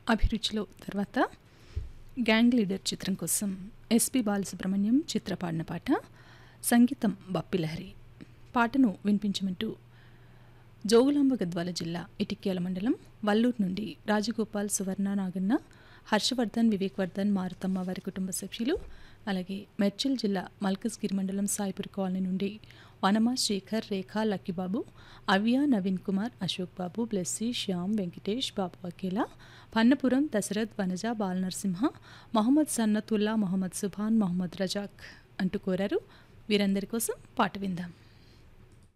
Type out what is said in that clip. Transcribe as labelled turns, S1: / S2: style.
S1: అభిరుచిలో తర్వాత gang leader చిత్రం కోసం ఎస్పి బాలసుబ్రహ్మణ్యం చిత్ర పాడిన పాట సంగీతం బప్పిలహరి పాటను వినిపించమంటూ జోగులాంబ గద్వాల జిల్లా ఇటిక్యాల మండలం వల్లూరు నుండి రాజగోపాల్ సువర్ణ నాగన్న హర్షవర్ధన్ వివేక్ వర్ధన్ మారుతమ్మ వారి కుటుంబ సభ్యులు అలాగే మెర్చిల్ జిల్లా మల్కజ్గిరి మండలం సాయిపురి కాలనీ నుండి వనమ శేఖర్ రేఖ లక్కిబాబు అవ్య నవీన్ కుమార్ అశోక్ బాబు బ్లెస్సీ శ్యామ్ వెంకటేష్ బాబు అకేలా పన్నపురం దశరథ్ వనజ బాలనరసింహ మొహమ్మద్ సన్నతుల్లా మొహమ్మద్ సుభాన్ మొహమ్మద్ రజాక్ అంటూ కోరారు వీరందరి కోసం పాట విందాం